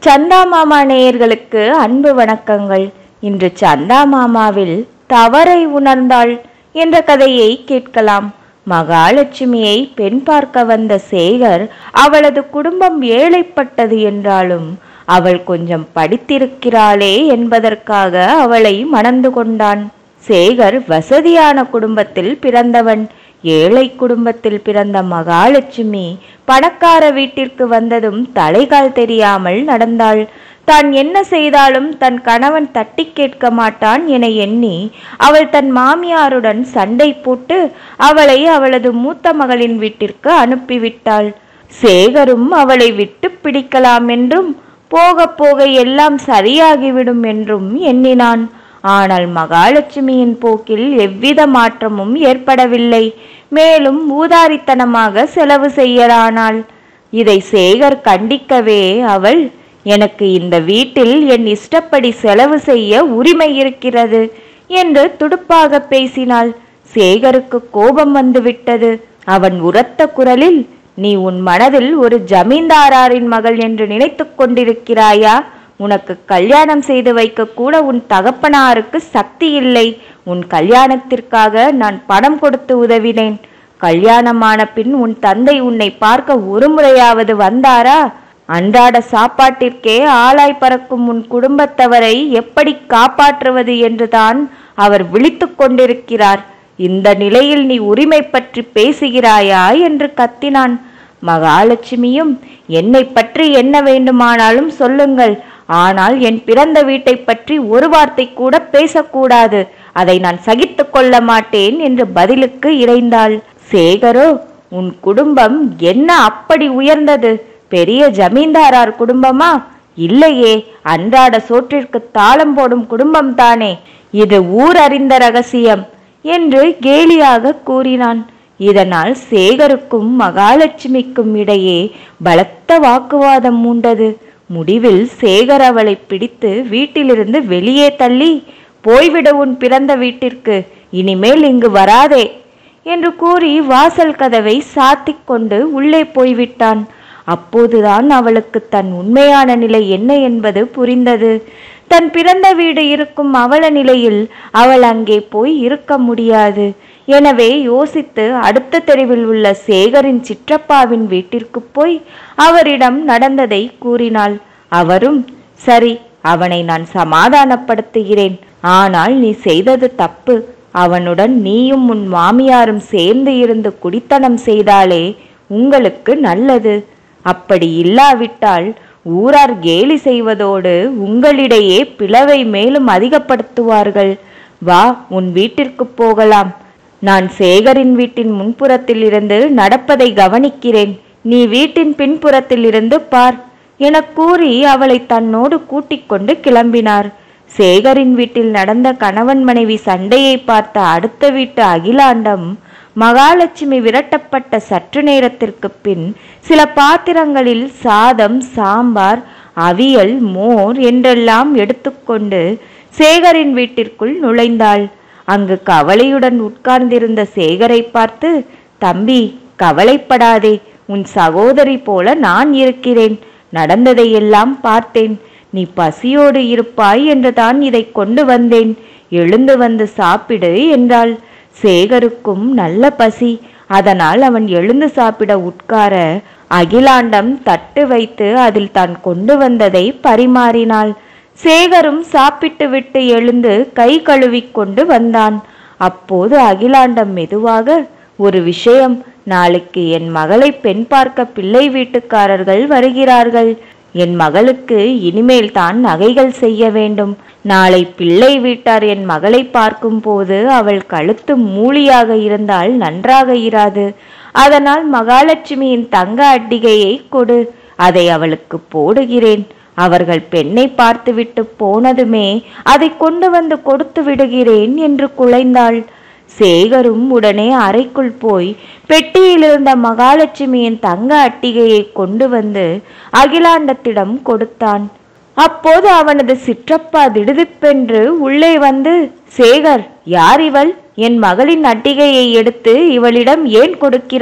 சந்தா மாமா நேயர்களுக்கு அன்பு வணக்கங்கள் இன்று சந்தா மாமாவில் தவறை உணர்ந்தாள் என்ற கதையை கேட்கலாம் மகாலட்சுமியை பெண் பார்க்க வந்த சேகர் அவளது குடும்பம் ஏழைப்பட்டது என்றாலும் அவள் கொஞ்சம் படித்திருக்கிறாளே என்பதற்காக அவளை மணந்து கொண்டான் சேகர் வசதியான குடும்பத்தில் பிறந்தவன் ஏழை குடும்பத்தில் பிறந்த மகாலட்சுமி பணக்கார வீட்டிற்கு வந்ததும் தலைகால் தெரியாமல் நடந்தாள் தான் என்ன செய்தாலும் தன் கணவன் தட்டி கேட்க மாட்டான் என எண்ணி அவள் தன் மாமியாருடன் சண்டை போட்டு அவளை அவளது மூத்த மகளின் வீட்டிற்கு அனுப்பிவிட்டாள் சேகரும் அவளை விட்டு பிடிக்கலாம் என்றும் போக போக எல்லாம் சரியாகிவிடும் என்றும் எண்ணினான் ஆனால் மகாலட்சுமியின் போக்கில் எவ்வித மாற்றமும் ஏற்படவில்லை மேலும் ஊதாரித்தனமாக செலவு செய்யலானாள் இதை சேகர் கண்டிக்கவே அவள் எனக்கு இந்த வீட்டில் என் இஷ்டப்படி செலவு செய்ய உரிமை இருக்கிறது என்று துடுப்பாக பேசினாள் சேகருக்கு கோபம் வந்துவிட்டது அவன் உரத்த குரலில் நீ உன் மனதில் ஒரு ஜமீன்தாராரின் மகள் என்று நினைத்துக் கொண்டிருக்கிறாயா உனக்கு கல்யாணம் செய்து வைக்க கூட உன் தகப்பனாருக்கு சக்தி இல்லை உன் கல்யாணத்திற்காக நான் பணம் கொடுத்து உதவினேன் கல்யாணமான பின் உன் தந்தை உன்னை பார்க்க ஒரு முறையாவது வந்தாரா அன்றாட சாப்பாட்டிற்கே ஆளாய் பறக்கும் உன் குடும்பத்தவரை எப்படி காப்பாற்றுவது என்றுதான் அவர் விழித்துக் கொண்டிருக்கிறார் இந்த நிலையில் நீ உரிமை பற்றி பேசுகிறாயா என்று கத்தினான் மகாலட்சுமியும் என்னை பற்றி என்ன வேண்டுமானாலும் சொல்லுங்கள் ஆனால் என் பிறந்த வீட்டை பற்றி ஒரு வார்த்தை கூட பேசக்கூடாது அதை நான் சகித்து கொள்ள மாட்டேன் என்று பதிலுக்கு இறைந்தாள் சேகரோ உன் குடும்பம் என்ன அப்படி உயர்ந்தது பெரிய ஜமீன்தாரார் குடும்பமா இல்லையே அன்றாட சோற்றிற்கு தாளம் போடும் குடும்பம் தானே இது ஊர் அறிந்த ரகசியம் என்று கேலியாக கூறினான் இதனால் சேகருக்கும் மகாலட்சுமிக்கும் இடையே பலத்த வாக்குவாதம் மூண்டது முடிவில் சேகர் அவளை பிடித்து வீட்டிலிருந்து வெளியே தள்ளி போய்விட உன் பிறந்த வீட்டிற்கு இனிமேல் இங்கு வராதே என்று கூறி வாசல் கதவை சாத்திக் கொண்டு உள்ளே போய்விட்டான் அப்போதுதான் அவளுக்கு தன் உண்மையான நிலை என்ன என்பது புரிந்தது தன் பிறந்த வீடு இருக்கும் அவல நிலையில் அவள் அங்கே போய் இருக்க முடியாது எனவே யோசித்து அடுத்த தெருவில் உள்ள சேகரின் சிற்றப்பாவின் வீட்டிற்கு போய் அவரிடம் நடந்ததை கூறினாள் அவரும் சரி அவனை நான் சமாதானப்படுத்துகிறேன் ஆனால் நீ செய்தது தப்பு அவனுடன் நீயும் உன் மாமியாரும் சேர்ந்து இருந்து குடித்தனம் செய்தாலே உங்களுக்கு நல்லது அப்படி இல்லாவிட்டால் ஊரார் கேலி செய்வதோடு உங்களிடையே பிளவை மேலும் அதிகப்படுத்துவார்கள் வா உன் வீட்டிற்கு போகலாம் நான் சேகரின் வீட்டின் முன்புறத்தில் இருந்து நடப்பதை கவனிக்கிறேன் நீ வீட்டின் பின்புறத்தில் இருந்து பார் என கூறி அவளை தன்னோடு கூட்டிக் கொண்டு கிளம்பினார் சேகரின் வீட்டில் நடந்த கணவன் மனைவி சண்டையை பார்த்த அடுத்த வீட்டு அகிலாண்டம் மகாலட்சுமி விரட்டப்பட்ட சற்று நேரத்திற்கு பின் சில பாத்திரங்களில் சாதம் சாம்பார் அவியல் மோர் என்றெல்லாம் எடுத்துக்கொண்டு சேகரின் வீட்டிற்குள் நுழைந்தாள் அங்கு கவலையுடன் உட்கார்ந்திருந்த சேகரை பார்த்து தம்பி கவலைப்படாதே உன் சகோதரி போல நான் இருக்கிறேன் நடந்ததையெல்லாம் பார்த்தேன் நீ பசியோடு இருப்பாய் என்றுதான் இதை கொண்டு வந்தேன் எழுந்து வந்து சாப்பிடு என்றாள் சேகருக்கும் நல்ல பசி அதனால் அவன் எழுந்து சாப்பிட உட்கார அகிலாண்டம் தட்டு வைத்து அதில் தான் கொண்டு வந்ததை பரிமாறினாள் சேகரும் சாப்பிட்டு விட்டு எழுந்து கை கழுவிக்கொண்டு வந்தான் அப்போது அகிலாண்டம் மெதுவாக ஒரு விஷயம் நாளைக்கு என் மகளை பெண் பார்க்க பிள்ளை வீட்டுக்காரர்கள் வருகிறார்கள் என் மகளுக்கு இனிமேல் தான் நகைகள் செய்ய வேண்டும் நாளை பிள்ளை வீட்டார் என் மகளை பார்க்கும்போது அவள் கழுத்து மூலியாக இருந்தால் நன்றாக இராது அதனால் மகாலட்சுமியின் தங்க அட்டிகையை கொடு அதை அவளுக்கு போடுகிறேன் அவர்கள் பெண்ணை பார்த்துவிட்டு போனதுமே அதை கொண்டு வந்து கொடுத்து விடுகிறேன் என்று குலைந்தாள் சேகரும் உடனே அறைக்குள் போய் பெட்டியில் இருந்த மகாலட்சுமியின் தங்க அட்டிகையை கொண்டு வந்து அகிலாண்டத்திடம் கொடுத்தான் அப்போது அவனது சிற்றப்பா திடுதிப்பென்று உள்ளே வந்து சேகர் யார் இவள் என் மகளின் அட்டிகையை எடுத்து இவளிடம் ஏன் கொடுக்கிறாய்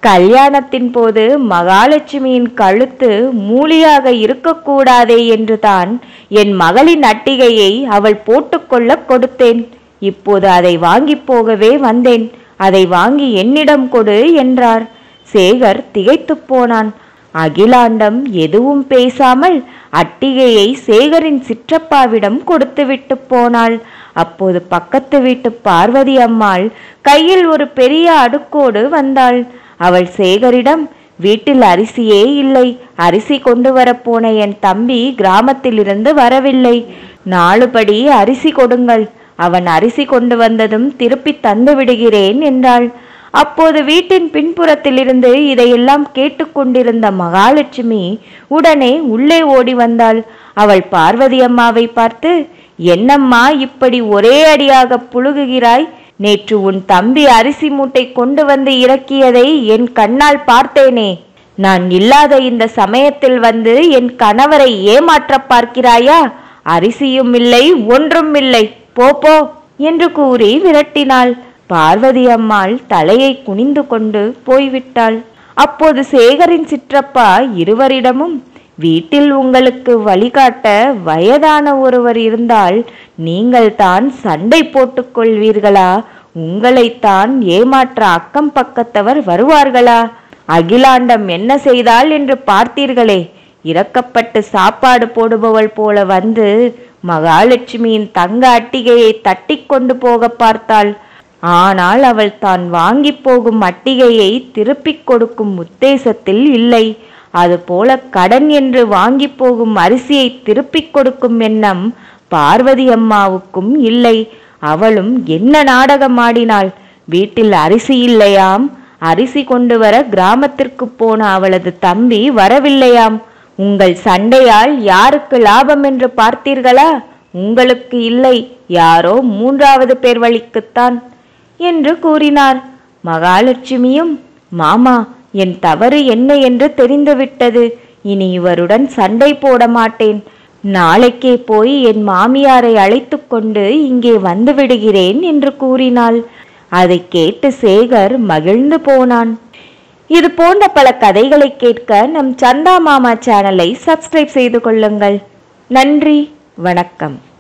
கல்யாணத்தின் போது மகாலட்சுமியின் கழுத்து மூலியாக இருக்கக்கூடாதே என்றுதான் என் மகளின் அட்டிகையை அவள் போட்டுக்கொள்ள கொடுத்தேன் இப்போது அதை வாங்கி போகவே வந்தேன் அதை வாங்கி என்னிடம் கொடு என்றார் சேகர் திகைத்துப் போனான் அகிலாண்டம் எதுவும் பேசாமல் அட்டிகையை சேகரின் சிற்றப்பாவிடம் கொடுத்துவிட்டு போனாள் அப்போது பக்கத்து வீட்டு பார்வதி அம்மாள் கையில் ஒரு பெரிய அடுக்கோடு வந்தாள் அவள் சேகரிடம் வீட்டில் அரிசியே இல்லை அரிசி கொண்டு வரப்போன என் தம்பி கிராமத்திலிருந்து வரவில்லை நாலுபடி அரிசி கொடுங்கள் அவன் அரிசி கொண்டு வந்ததும் திருப்பி தந்து விடுகிறேன் என்றாள் அப்போது வீட்டின் பின்புறத்திலிருந்து இதையெல்லாம் கேட்டுக்கொண்டிருந்த மகாலட்சுமி உடனே உள்ளே ஓடி வந்தாள் அவள் பார்வதி அம்மாவை பார்த்து என்னம்மா இப்படி ஒரே அடியாக புழுகுகிறாய் நேற்று உன் தம்பி அரிசி மூட்டை கொண்டு வந்து இறக்கியதை என் கண்ணால் பார்த்தேனே நான் இல்லாத இந்த சமயத்தில் வந்து என் கணவரை ஏமாற்ற பார்க்கிறாயா அரிசியும் இல்லை ஒன்றும் இல்லை போ போ என்று கூறி விரட்டினாள் பார்வதி அம்மாள் தலையை குனிந்து கொண்டு போய்விட்டாள் அப்போது சேகரின் சிற்றப்பா இருவரிடமும் வீட்டில் உங்களுக்கு வழிகாட்ட வயதான ஒருவர் இருந்தால் நீங்கள் தான் சண்டை போட்டுக் கொள்வீர்களா உங்களைத்தான் ஏமாற்ற அக்கம் பக்கத்தவர் வருவார்களா அகிலாண்டம் என்ன செய்தால் என்று பார்த்தீர்களே இறக்கப்பட்டு சாப்பாடு போடுபவள் போல வந்து மகாலட்சுமியின் தங்க அட்டிகையை தட்டி கொண்டு போக பார்த்தாள் ஆனால் அவள் தான் வாங்கி போகும் அட்டிகையை திருப்பிக் கொடுக்கும் உத்தேசத்தில் இல்லை அதுபோல கடன் என்று வாங்கி போகும் அரிசியை திருப்பிக் கொடுக்கும் எண்ணம் பார்வதி அம்மாவுக்கும் இல்லை அவளும் என்ன நாடகம் ஆடினாள் வீட்டில் அரிசி இல்லையாம் அரிசி கொண்டு வர கிராமத்திற்கு போன அவளது தம்பி வரவில்லையாம் உங்கள் சண்டையால் யாருக்கு லாபம் என்று பார்த்தீர்களா உங்களுக்கு இல்லை யாரோ மூன்றாவது பேர் வழிக்குத்தான் என்று கூறினார் மகாலட்சுமியும் மாமா என் தவறு என்ன என்று தெரிந்துவிட்டது இனி இவருடன் சண்டை போட மாட்டேன் நாளைக்கே போய் என் மாமியாரை அழைத்து கொண்டு இங்கே வந்து விடுகிறேன் என்று கூறினாள் அதை கேட்டு சேகர் மகிழ்ந்து போனான் இது போன்ற பல கதைகளை கேட்க நம் சந்தா மாமா சேனலை சப்ஸ்கிரைப் செய்து கொள்ளுங்கள் நன்றி வணக்கம்